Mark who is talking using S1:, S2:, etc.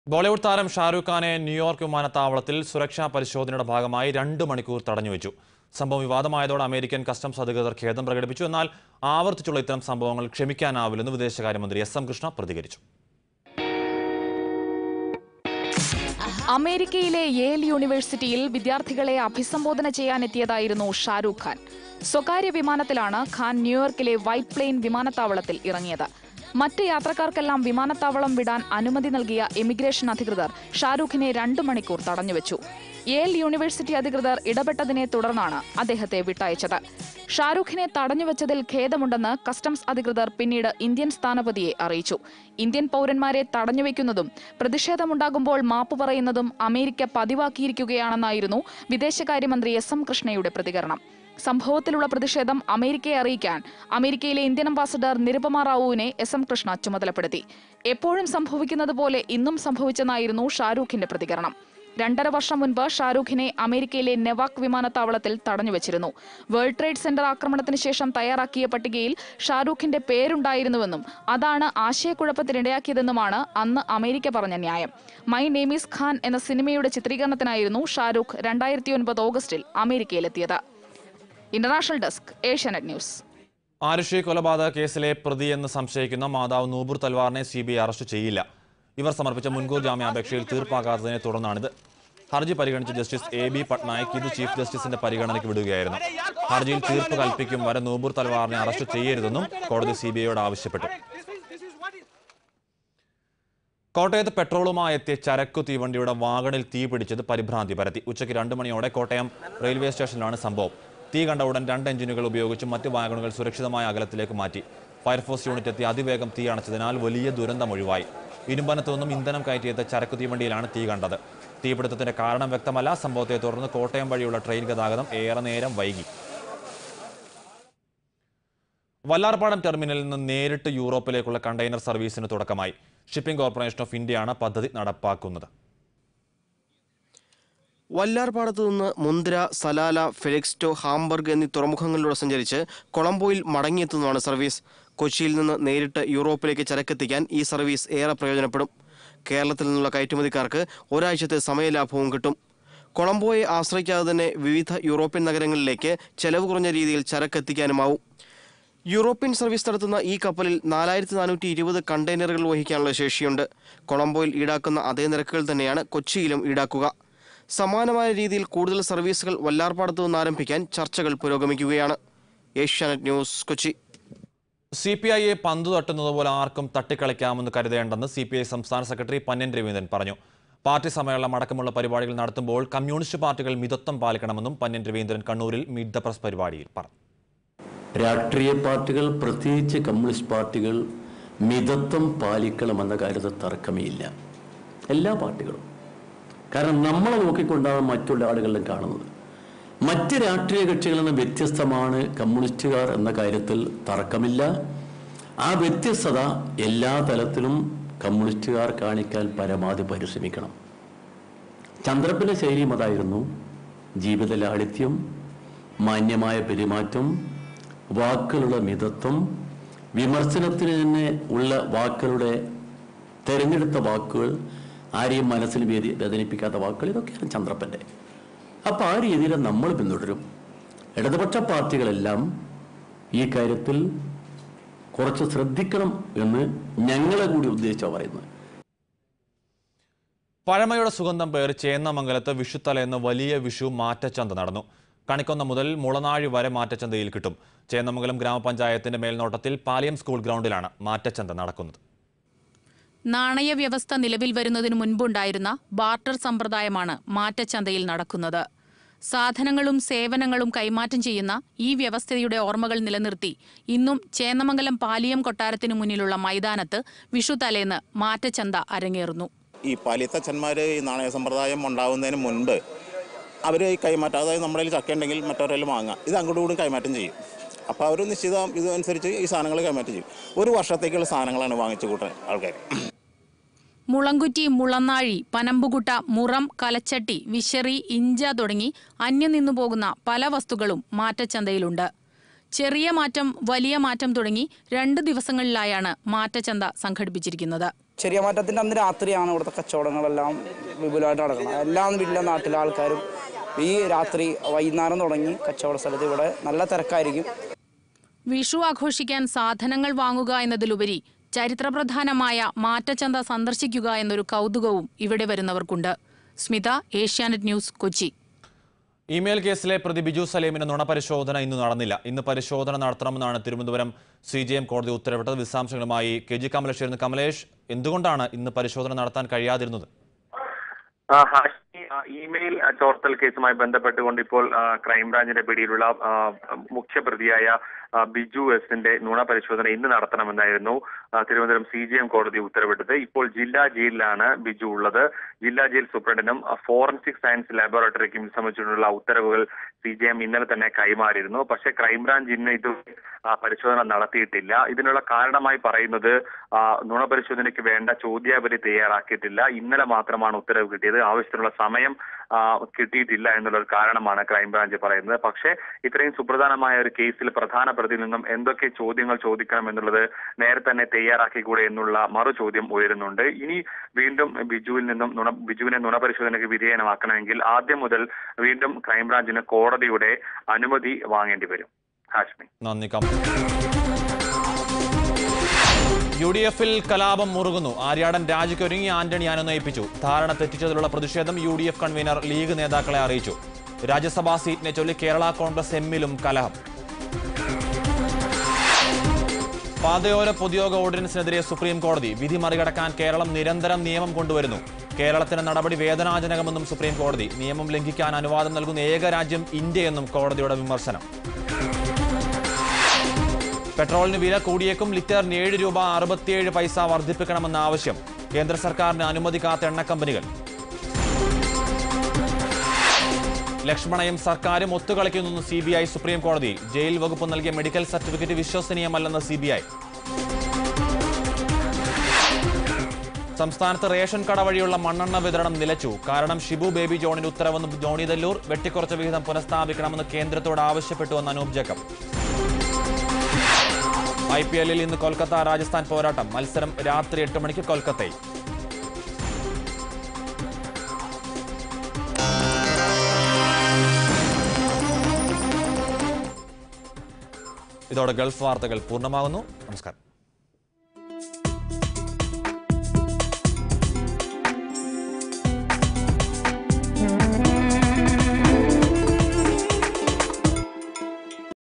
S1: ബോളിവുഡ് താരം ഷാരൂഖ് ഖാനെ ന്യൂയോർക്ക് വിമാനത്താവളത്തിൽ സുരക്ഷാ പരിശോധനയുടെ ഭാഗമായി രണ്ട് മണിക്കൂർ തടഞ്ഞുവെച്ചു സംഭവം വിവാദമായതോടെ അമേരിക്കൻ കസ്റ്റംസ് അധികൃതർ ഖേദം പ്രകടിപ്പിച്ചു എന്നാൽ ആവർത്തിച്ചുള്ള ഇത്തരം സംഭവങ്ങൾ ക്ഷമിക്കാനാവില്ലെന്ന് വിദേശകാര്യമന്ത്രി എസ് എം കൃഷ്ണ പ്രതികരിച്ചു
S2: അമേരിക്കയിലെ യേൽ യൂണിവേഴ്സിറ്റിയിൽ വിദ്യാർത്ഥികളെ അഭിസംബോധന ചെയ്യാനെത്തിയതായിരുന്നു ഷാരൂഖ് ഖാൻ സ്വകാര്യ വിമാനത്തിലാണ് ഖാൻ ന്യൂയോർക്കിലെ വൈറ്റ് പ്ലെയിൻ വിമാനത്താവളത്തിൽ ഇറങ്ങിയത് മറ്റ് യാത്രക്കാർക്കെല്ലാം വിമാനത്താവളം വിടാൻ അനുമതി നൽകിയ ഇമിഗ്രേഷൻ അധികൃതർ ഷാരൂഖിനെ രണ്ടു മണിക്കൂർ തടഞ്ഞുവെച്ചു യേൽ യൂണിവേഴ്സിറ്റി അധികൃതർ ഇടപെട്ടതിനെ തുടർന്നാണ് അദ്ദേഹത്തെ വിട്ടയച്ചത് ഷാരൂഖിനെ തടഞ്ഞുവെച്ചതിൽ ഖേദമുണ്ടെന്ന് കസ്റ്റംസ് അധികൃതർ പിന്നീട് ഇന്ത്യൻ സ്ഥാനപതിയെ അറിയിച്ചു ഇന്ത്യൻ പൗരന്മാരെ തടഞ്ഞുവെക്കുന്നതും പ്രതിഷേധമുണ്ടാകുമ്പോൾ മാപ്പ് പറയുന്നതും അമേരിക്ക പതിവാക്കിയിരിക്കുകയാണെന്നായിരുന്നു വിദേശകാര്യമന്ത്രി എസ് എം കൃഷ്ണയുടെ പ്രതികരണം സംഭവത്തിലുള്ള പ്രതിഷേധം അമേരിക്കയെ അറിയിക്കാൻ അമേരിക്കയിലെ ഇന്ത്യൻ അംബാസഡർ നിരുപമ റാവുവിനെ എസ് എം കൃഷ്ണ ചുമതലപ്പെടുത്തി എപ്പോഴും സംഭവിക്കുന്നത് പോലെ ഇന്നും സംഭവിച്ചെന്നായിരുന്നു ഷാരൂഖിന്റെ പ്രതികരണം രണ്ടര വർഷം മുൻപ് ഷാരൂഖിനെ അമേരിക്കയിലെ നെവാക് വിമാനത്താവളത്തിൽ തടഞ്ഞുവച്ചിരുന്നു വേൾഡ് ട്രേഡ് സെന്റർ ആക്രമണത്തിന് ശേഷം തയ്യാറാക്കിയ പട്ടികയിൽ ഷാരൂഖിന്റെ പേരുണ്ടായിരുന്നുവെന്നും അതാണ് ആശയക്കുഴപ്പത്തിനിടയാക്കിയതെന്നുമാണ് അന്ന് അമേരിക്ക പറഞ്ഞ ന്യായം മൈ നെയ്മീസ് ഖാൻ എന്ന സിനിമയുടെ ചിത്രീകരണത്തിനായിരുന്നു ഷാരൂഖ് രണ്ടായിരത്തി ഒൻപത് ഓഗസ്റ്റിൽ അമേരിക്കയിലെത്തിയത് international desk Asianet news
S1: Aarushi കൊലപാതക കേസിലെ പ്രതിയെന്ന് സംശയിക്കുന്ന മാതാവ് നൂബുർ തൽവാറിനെ സി ബി ഐ അറസ്റ്റ് ചെയ്യില്ല ഇവർ സമർപ്പിച്ച മുൻകൂർ ജാമ്യാപേക്ഷയിൽ തീർപ്പാകാത്തതിനെ തുടർന്നാണിത് ഹർജി പരിഗണിച്ച ജസ്റ്റിസ് എ ബി പട്നായക് ഇത് ചീഫ് ജസ്റ്റിസിന്റെ പരിഗണനയ്ക്ക് വിടുകയായിരുന്നു ഹർജിയിൽ തീർപ്പ് കൽപ്പിക്കും വരെ നൂബുർ തൽവാറിനെ അറസ്റ്റ് ചെയ്യരുതെന്നും കോടതി സി ബി ഐയോട് ആവശ്യപ്പെട്ടു കോട്ടയത്ത് പെട്രോളുമായി എത്തിയ ചരക്കു തീവണ്ടിയുടെ വാഗണിൽ തീ പിടിച്ചത് പരിഭ്രാന്തി പരത്തി ഉച്ചയ്ക്ക് രണ്ട് മണിയോടെ കോട്ടയം റെയിൽവേ സ്റ്റേഷനിലാണ് സംഭവം തീ കണ്ട ഉടൻ രണ്ട് എഞ്ചിനുകൾ ഉപയോഗിച്ച് മറ്റ് വാഗണുകൾ സുരക്ഷിതമായ അകലത്തിലേക്ക് മാറ്റി ഫയർഫോഴ്സ് യൂണിറ്റ് എത്തി അതിവേഗം തീ അണച്ചതിനാൽ വലിയ ദുരന്തം ഒഴിവായി ഇരുമ്പനത്തു നിന്നും ഇന്ധനം കയറ്റിയെത്ത ചരക്കു തീവണ്ടിയിലാണ് തീ കണ്ടത് തീപിടുത്തത്തിന്റെ കാരണം വ്യക്തമല്ല സംഭവത്തെ തുടർന്ന് കോട്ടയം വഴിയുള്ള ട്രെയിൻ ഗതാഗതം ഏറെ നേരം വൈകി വല്ലാർപാടം ടെർമിനലിൽ നിന്ന് നേരിട്ട് യൂറോപ്പിലേക്കുള്ള കണ്ടെയ്നർ സർവീസിന് തുടക്കമായി ഷിപ്പിംഗ് കോർപ്പറേഷൻ ഓഫ് ഇന്ത്യയാണ് പദ്ധതി നടപ്പാക്കുന്നത്
S3: വല്ലാർപാടത്തു നിന്ന് മുന്ദ്ര സലാല ഫെലിക്സ്റ്റോ ഹാംബർഗ് എന്നീ തുറമുഖങ്ങളിലൂടെ സഞ്ചരിച്ച് കൊളംബോയിൽ മടങ്ങിയെത്തുന്നതാണ് സർവീസ് കൊച്ചിയിൽ നിന്ന് നേരിട്ട് യൂറോപ്പിലേക്ക് ചരക്കെത്തിക്കാൻ ഈ സർവീസ് ഏറെ പ്രയോജനപ്പെടും കേരളത്തിൽ നിന്നുള്ള കയറ്റുമതിക്കാർക്ക് ഒരാഴ്ചത്തെ സമയലാഭവും കിട്ടും കൊളംബോയെ ആശ്രയിക്കാതെ തന്നെ വിവിധ യൂറോപ്യൻ നഗരങ്ങളിലേക്ക് ചെലവ് കുറഞ്ഞ രീതിയിൽ ചരക്കെത്തിക്കാനുമാവും യൂറോപ്യൻ സർവീസ് നടത്തുന്ന ഈ കപ്പലിൽ നാലായിരത്തി നാനൂറ്റി ഇരുപത് കണ്ടെയ്നറുകൾ വഹിക്കാനുള്ള ശേഷിയുണ്ട് കൊളംബോയിൽ ഈടാക്കുന്ന അതേ നിരക്കുകൾ തന്നെയാണ് കൊച്ചിയിലും ഈടാക്കുക സമാനമായ രീതിയിൽ കൂടുതൽ സർവീസുകൾ വല്ലാർപാടത്തു നിന്ന് ആരംഭിക്കാൻ ചർച്ചകൾ പുരോഗമിക്കുകയാണ് Asianet news Kochi
S1: C P ഐയെ പന്തു തട്ടുന്നത് പോലെ ആർക്കും തട്ടിക്കളിക്കാമെന്ന് കരുതേണ്ടെന്ന് സി പി ഐ സംസ്ഥാന സെക്രട്ടറി പന്യൻ രവീന്ദ്രൻ പറഞ്ഞു പാർട്ടി സമ്മേളനം അടക്കമുള്ള പരിപാടികൾ നടത്തുമ്പോൾ കമ്മ്യൂണിസ്റ്റ് പാർട്ടികൾ മിതത്വം പാലിക്കണമെന്നും പന്യൻ രവീന്ദ്രൻ കണ്ണൂരിൽ മീറ്റ് ദ പ്രസ് പരിപാടിയിൽ പറഞ്ഞു
S4: രാഷ്ട്രീയ പാർട്ടികൾ പ്രത്യേകിച്ച് കമ്മ്യൂണിസ്റ്റ് പാർട്ടികൾ മിതത്വം പാലിക്കണമെന്ന കാര്യത്തിൽ തർക്കമേയില്ല എല്ലാ പാർട്ടികളും കാരണം നമ്മളെ നോക്കിക്കൊണ്ടാണ് മറ്റുള്ള ആളുകളിലും കാണുന്നത് മറ്റ് രാഷ്ട്രീയ കക്ഷികളിൽ നിന്ന് വ്യത്യസ്തമാണ് കമ്മ്യൂണിസ്റ്റുകാർ എന്ന കാര്യത്തിൽ തർക്കമില്ല ആ വ്യത്യസ്തത എല്ലാ തലത്തിലും കമ്മ്യൂണിസ്റ്റുകാർ കാണിക്കാൻ പരമാവധി പരിശ്രമിക്കണം ചന്ദ്രപ്പന്റെ ശൈലിയും അതായിരുന്നു ജീവിത ലാളിത്യം മാന്യമായ പെരുമാറ്റം വാക്കുകളുടെ മിതത്വം വിമർശനത്തിന് തന്നെ ഉള്ള വാക്കുകളുടെ തിരഞ്ഞെടുത്ത വാക്കുകൾ ആരെയും മനസ്സിൽ വേദി വേദനിപ്പിക്കാത്ത വാക്കുകൾ ഇതൊക്കെയാണ് ചന്ദ്രപ്പൻ്റെ അപ്പോൾ ആ രീതിയിൽ നമ്മൾ പിന്തുടരും ഇടതുപക്ഷ പാർട്ടികളെല്ലാം ഈ കാര്യത്തിൽ കുറച്ച് ശ്രദ്ധിക്കണം എന്ന് ഞങ്ങളെ കൂടി ഉദ്ദേശിച്ചാണ് പറയുന്നത്
S1: പഴമയുടെ സുഗന്ധം പേർ ചേന്നമംഗലത്ത് വിഷുത്തലേന്ന് വലിയ വിഷു മാറ്റച്ചന്ത നടന്നു കണിക്കൊന്ന മുതൽ മുളനാഴി വരെ മാറ്റച്ചന്തയിൽ കിട്ടും ചേന്നമംഗലം ഗ്രാമപഞ്ചായത്തിന്റെ മേൽനോട്ടത്തിൽ പാലിയം സ്കൂൾ ഗ്രൗണ്ടിലാണ് മാറ്റച്ചന്ത നടക്കുന്നത്
S5: നാണയ വ്യവസ്ഥ നിലവിൽ വരുന്നതിന് മുൻപുണ്ടായിരുന്ന ബാർട്ടർ സമ്പ്രദായമാണ് മാറ്റച്ചന്തയിൽ നടക്കുന്നത് സാധനങ്ങളും സേവനങ്ങളും കൈമാറ്റം ചെയ്യുന്ന ഈ വ്യവസ്ഥയുടെ ഓർമ്മകൾ നിലനിർത്തി ഇന്നും ചേന്നമംഗലം പാലിയം കൊട്ടാരത്തിനു മുന്നിലുള്ള മൈതാനത്ത് വിഷു തലേന്ന് മാറ്റച്ചന്ത അരങ്ങേറുന്നു
S6: ഈ പാലിത്തച്ഛന്മാർ ഈ നാണയ സമ്പ്രദായം ഉണ്ടാകുന്നതിന് മുൻപ് അവർ ഈ കൈമാറ്റം അതായത് നമ്മുടെ കയ്യിൽ ചക്ക ഉണ്ടെങ്കിൽ മറ്റവരെല്ലാം വാങ്ങുക ഇത് അങ്ങോട്ടും കൂടും കൈമാറ്റം ചെയ്യും അപ്പോൾ അവർ നിശ്ചിത ഇതനുസരിച്ച് ഈ സാധനങ്ങൾ കൈമാറ്റം ചെയ്യും ഒരു വർഷത്തേക്കുള്ള സാധനങ്ങളാണ് വാങ്ങിച്ചു കൂട്ടുന്നത് ആൾക്കാർ
S5: മുളങ്കുറ്റി മുളനാഴി പനമ്പുകുട്ട മുറം കലച്ചട്ടി വിശറി ഇഞ്ച തുടങ്ങി അന്യം നിന്നു പോകുന്ന പല വസ്തുക്കളും മാറ്റച്ചന്തയിലുണ്ട് ചെറിയ മാറ്റം വലിയ മാറ്റം തുടങ്ങി രണ്ട് ദിവസങ്ങളിലായാണ് മാറ്റച്ചന്ത സംഘടിപ്പിച്ചിരിക്കുന്നത്
S7: ചെറിയ മാറ്റത്തിൻ്റെ അന്ന് രാത്രിയാണ് ഇവിടുത്തെ കച്ചവടങ്ങളെല്ലാം വിപുലമായിട്ട് നടക്കുന്നത് എല്ലാ വീട്ടിലെ നാട്ടിലെ ആൾക്കാരും ഈ രാത്രി വൈകുന്നേരം തുടങ്ങി കച്ചവട സ്ഥലത്ത് ഇവിടെ നല്ല തിരക്കായിരിക്കും
S5: വിഷു ആഘോഷിക്കാൻ സാധനങ്ങൾ വാങ്ങുക എന്നതിലുപരി ചരിത്രപ്രധാനമായ മാറ്റച്ചന്ത സന്ദർശിക്കുക എന്നൊരു കൗതുകവും ഇവിടെ വരുന്നവർക്കുണ്ട് സ്മിത ഏഷ്യാനെറ്റ് ന്യൂസ് കൊച്ചി
S1: ഇമെയിൽ കേസിലെ പ്രതി ബിജു സലീമിന് നുണപരിശോധന ഇന്ന് നടന്നില്ല ഇന്ന് പരിശോധന നടത്തണമെന്നാണ് തിരുവനന്തപുരം സി ജി എം കോടതി ഉത്തരവിട്ടത് വിശദാംശങ്ങളുമായി കെ ജി കമലേഷ് കമലേഷ് എന്തുകൊണ്ടാണ് ഇന്ന് പരിശോധന നടത്താൻ കഴിയാതിരുന്നത്
S8: ആ, ഹാഷ്മി ആ, ഇമെയിൽ ആ, ചോർത്തൽ കേസുമായി ബന്ധപ്പെട്ടുകൊണ്ട് ഇപ്പോൾ ആ, ക്രൈംബ്രാഞ്ചിന്റെ പിടിയിലുള്ള ആ, മുഖ്യപ്രതിയായ ആ, ബിജു എസിന്റെ നുണ പരിശോധന ഇന്ന് നടത്തണമെന്നായിരുന്നു ആ, തിരുവനന്തപുരം സി ജി എം കോടതി ഉത്തരവിട്ടത് ഇപ്പോൾ ജില്ലാ ജയിലിലാണ് ബിജു ഉള്ളത് ജില്ലാ ജയിൽ സൂപ്രണ്ടിനും ആ, ഫോറൻസിക് സയൻസ് ലാബോറട്ടറിക്കും സംബന്ധിച്ചിട്ടുള്ള ഉത്തരവുകൾ സി ജി എം ഇന്നലെ തന്നെ കൈമാറിയിരുന്നു പക്ഷേ ക്രൈംബ്രാഞ്ച് ഇന്ന് ഇത് ആ, പരിശോധന നടത്തിയിട്ടില്ല ഇതിനുള്ള കാരണമായി പറയുന്നത് ആ, നുണ പരിശോധനയ്ക്ക് വേണ്ട ചോദ്യാവലി തയ്യാറാക്കിയിട്ടില്ല ഇന്നലെ മാത്രമാണ് ഉത്തരവ് കിട്ടിയത് ആവശ്യത്തിനുള്ള സമയം ആ, കിട്ടിയിട്ടില്ല എന്നുള്ള ഒരു കാരണമാണ് ക്രൈംബ്രാഞ്ച് പറയുന്നത് പക്ഷേ ഇത്രയും സുപ്രധാനമായ ഒരു കേസിൽ പ്രധാന പ്രതിയിൽ നിന്നും എന്തൊക്കെ ചോദ്യങ്ങൾ ചോദിക്കണം എന്നുള്ളത് നേരത്തെ തന്നെ തയ്യാറാക്കിക്കൂടെ എന്നുള്ള മറു ചോദ്യം ഉയരുന്നുണ്ട് ഇനി വീണ്ടും ബിജുവിൽ നിന്നും നുണ ബിജുവിനെ നുണ പരിശോധനയ്ക്ക് വിധേയമാക്കണമെങ്കിൽ ആദ്യം മുതൽ വീണ്ടും ക്രൈംബ്രാഞ്ചിന് കോടതിയുടെ അനുമതി വാങ്ങേണ്ടി വരും ഹാഷ്മി
S1: നന്ദി കം യു ഡി എഫിൽ കലാപം മുറുകുന്നു ആര്യാടൻ രാജിക്കൊരുങ്ങി ആന്റണി അനുനയിപ്പിച്ചു ധാരണ തെറ്റിച്ചതിലുള്ള പ്രതിഷേധം U D F convener league നേതാക്കളെ അറിയിച്ചു രാജ്യസഭാ സീറ്റിനെ ചൊല്ലി കേരള കോൺഗ്രസ് എമ്മിലും കലഹം പാതയോര പൊതുയോഗ ഓർഡിനൻസിനെതിരെ സുപ്രീം കോടതി വിധി മറികടക്കാൻ കേരളം നിരന്തരം നിയമം കൊണ്ടുവരുന്നു കേരളത്തിന്റെ നടപടി വേദനാജനകമെന്നും സുപ്രീം കോടതി നിയമം ലംഘിക്കാൻ അനുവാദം നൽകുന്ന ഏക രാജ്യം ഇന്ത്യയെന്നും കോടതിയുടെ വിമർശനം പെട്രോളിന് വില കൂടിയേക്കും ലിറ്ററിന് ഏഴ് രൂപ അറുപത്തിയേഴ് പൈസ വർദ്ധിപ്പിക്കണമെന്ന ആവശ്യം കേന്ദ്ര സർക്കാരിന് അനുമതിക്കാത്ത എണ്ണക്കമ്പനികൾ ലക്ഷ്മണയും സർക്കാരും ഒത്തുകളിക്കുന്നു സി ബി ഐ സുപ്രീം കോടതി ജയിൽ വകുപ്പ് നൽകിയ മെഡിക്കൽ സർട്ടിഫിക്കറ്റ് വിശ്വസനീയമല്ലെന്ന് സി ബി ഐ സംസ്ഥാനത്ത് റേഷൻ കട വഴിയുള്ള മണ്ണെണ്ണ വിതരണം നിലച്ചു കാരണം ഷിബു ബേബി ജോണിന്റെ ഉത്തരവെന്ന് ജോണി ദല്ലൂർ വെട്ടിക്കുറച്ച വിഹിതം പുനഃസ്ഥാപിക്കണമെന്ന് കേന്ദ്രത്തോട് ആവശ്യപ്പെട്ടുവെന്ന് അനൂപ് ജേക്കബ് ഐ പി എല്ലിൽ ഇന്ന് കൊൽക്കത്ത രാജസ്ഥാൻ പോരാട്ടം മത്സരം രാത്രി എട്ട് മണിക്ക് കൊൽക്കത്തയിൽ ഇതോടെ ഗൾഫ് വാർത്തകൾ പൂർണ്ണമാകുന്നു നമസ്കാരം